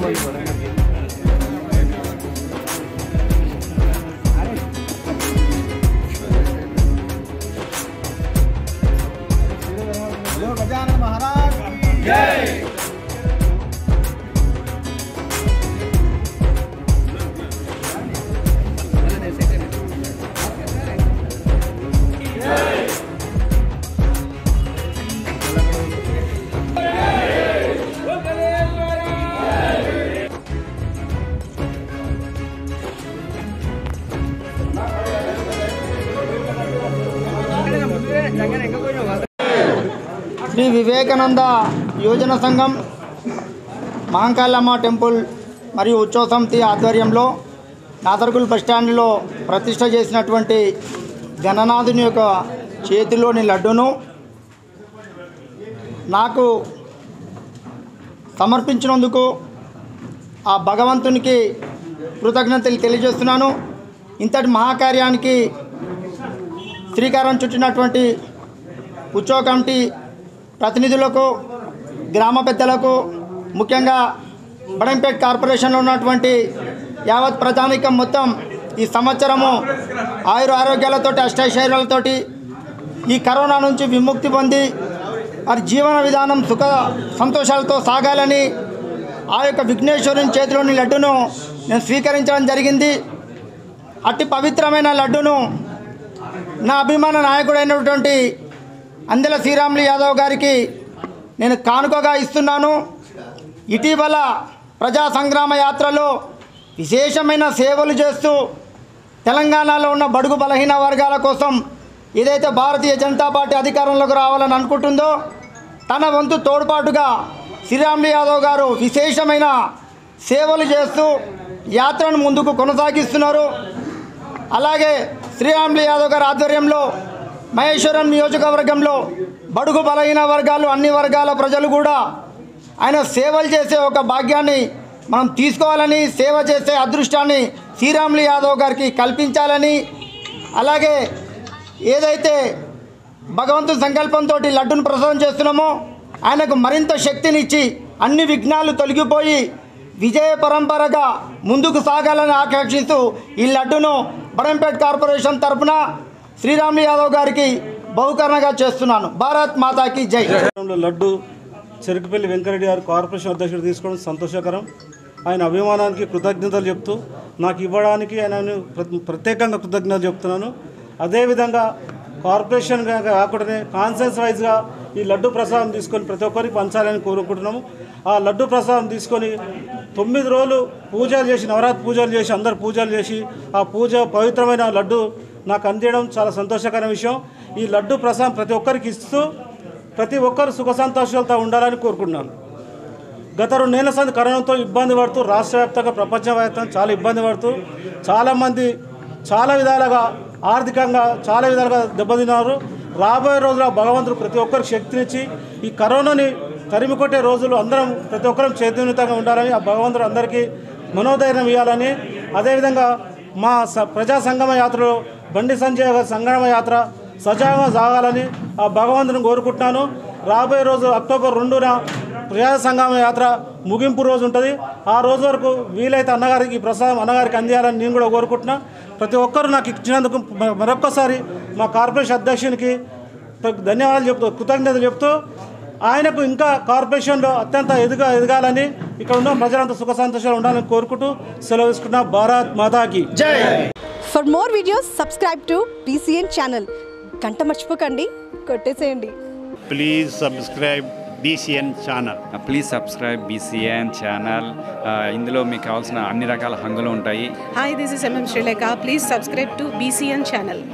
गजानन महाराज की శ్రీ వివేకానంద యోజన సంఘం మహంకాళమ్మ టెంపుల్ మరియు ఉత్సవ సమితి ఆధ్వర్యంలో నాదర్గుల్ బస్టాండ్లో ప్రతిష్ట చేసినటువంటి గణనాథుని యొక్క చేతిలోని లడ్డును నాకు సమర్పించినందుకు ఆ భగవంతునికి కృతజ్ఞతలు తెలియజేస్తున్నాను ఇంతటి మహాకార్యానికి శ్రీకారం చుట్టినటువంటి ఉత్సవ కమిటీ ప్రతినిధులకు గ్రామ పెద్దలకు ముఖ్యంగా బడంపేట్ కార్పొరేషన్లో ఉన్నటువంటి యావత్ ప్రజానికం మొత్తం ఈ సంవత్సరము ఆయుర ఆరోగ్యాలతోటి అష్టైశ్వర్యాలతోటి ఈ కరోనా నుంచి విముక్తి పొంది వారి జీవన విధానం సుఖ సంతోషాలతో సాగాలని ఆ యొక్క విఘ్నేశ్వరుని చేతిలోని లడ్డును నేను స్వీకరించడం జరిగింది అట్టి పవిత్రమైన లడ్డును నా అభిమాన నాయకుడైనటువంటి అందెల శ్రీరాములు యాదవ్ గారికి నేను కానుకగా ఇస్తున్నాను ఇటీవల ప్రజా సంగ్రామ యాత్రలో విశేషమైన సేవలు చేస్తూ తెలంగాణలో ఉన్న బడుగు బలహీన వర్గాల కోసం ఏదైతే భారతీయ జనతా పార్టీ అధికారంలోకి రావాలని అనుకుంటుందో తన వంతు తోడ్పాటుగా శ్రీరాములు యాదవ్ గారు విశేషమైన సేవలు చేస్తూ యాత్రను ముందుకు కొనసాగిస్తున్నారు అలాగే శ్రీరాములు యాదవ్ గారి ఆధ్వర్యంలో మహేశ్వరం నియోజకవర్గంలో బడుగు బలహీన వర్గాలు అన్ని వర్గాల ప్రజలు కూడా ఆయన సేవలు చేసే ఒక భాగ్యాన్ని మనం తీసుకోవాలని సేవ చేసే అదృష్టాన్ని శ్రీరాములు యాదవ్ గారికి కల్పించాలని అలాగే ఏదైతే భగవంతుని సంకల్పంతో లడ్డును ప్రసాదం చేస్తున్నామో ఆయనకు మరింత శక్తినిచ్చి అన్ని విఘ్నాలు తొలగిపోయి విజయ పరంపరగా ముందుకు సాగాలని ఆకాంక్షిస్తూ ఈ లడ్డును బడంపేట్ కార్పొరేషన్ తరపున శ్రీరాములు యాదవ్ గారికి బహుకరణగా చేస్తున్నాను భారత్ మాతాకి జై కార్యక్రమంలో లడ్డు చెరుకుపల్లి వెంకరెడ్డి గారు కార్పొరేషన్ అధ్యక్షుడు తీసుకోవడం సంతోషకరం ఆయన అభిమానానికి కృతజ్ఞతలు చెప్తూ నాకు ఇవ్వడానికి ఆయన ప్ర- ప్రత్యేకంగా కృతజ్ఞతలు చెప్తున్నాను అదేవిధంగా కార్పొరేషన్ గా కాకుండానే కాన్సెన్స్ వైజ్గా ఈ లడ్డు ప్రసాదం తీసుకొని ప్రతి ఒక్కరికి పంచాలని కోరుకుంటున్నాము ఆ లడ్డు ప్రసాదం తీసుకొని తొమ్మిది రోజులు పూజలు చేసి నవరాత్రి పూజలు చేసి అందరు పూజలు చేసి ఆ పూజ పవిత్రమైన లడ్డు నాకు అందించడం చాలా సంతోషకరమైన విషయం ఈ లడ్డు ప్రసాదం ప్రతి ఒక్కరికి ఇస్తూ ప్రతి ఒక్కరు సుఖ సంతోషాలతో ఉండాలని కోరుకుంటున్నాను గత రెండు నెలల సంది కరోనాతో ఇబ్బంది పడుతూ రాష్ట్ర వ్యాప్తంగా ప్రపంచవ్యాప్తంగా చాలా ఇబ్బంది పడుతూ చాలామంది చాలా విధాలుగా ఆర్థికంగా చాలా విధాలుగా దెబ్బతిన్నారు రాబోయే రోజుల్లో భగవంతుడు ప్రతి ఒక్కరికి శక్తినిచ్చి ఈ కరోనాని తరిమి కొట్టే రోజులు అందరం ప్రతి ఒక్కరం చైతన్యతంగా ఉండాలని ఆ భగవంతుడు అందరికీ మనోధైర్యం ఇవ్వాలని అదేవిధంగా మా స ప్రజా సంగమ యాత్రలో బండి సంజయ్ గారి సంగమ యాత్ర సజావుగా సాగాలని ఆ భగవంతుని కోరుకుంటున్నాను రాబోయే రోజు అక్టోబర్ రెండున ప్రజా సంగమ యాత్ర ముగింపు రోజు ఉంటుంది ఆ రోజు వరకు వీలైతే అన్నగారికి ఈ ప్రసాదం అన్నగారికి అందియాలని నేను కూడా కోరుకుంటున్నా ప్రతి ఒక్కరూ నాకు ఇచ్చినందుకు మ- మరొక్కసారి మా కార్పొరేషన్ అధ్యక్షునికి ప్ర- ధన్యవాదాలు చెప్తూ కృతజ్ఞతలు చెప్తూ ఆయనకు ఇంకా కార్పొరేషన్లో అత్యంత ఎదుగా ఎదగాలని ఇక్కడ ఉన్న ప్రజలంతా సుఖ సంతోషాలు ఉండాలని కోరుకుంటూ సెలవు తీసుకున్న భారత్ మాతాకి జై For more videos, subscribe to PCN channel. గంట మర్చిపోకండి కొట్టేసేయండి please subscribe BCN channel. Please subscribe BCN channel ఇందులో మీకు కావాల్సిన అన్ని రకాల హంగులు ఉంటాయి Hi, this is MM Sri Lanka. Please subscribe to BCN channel.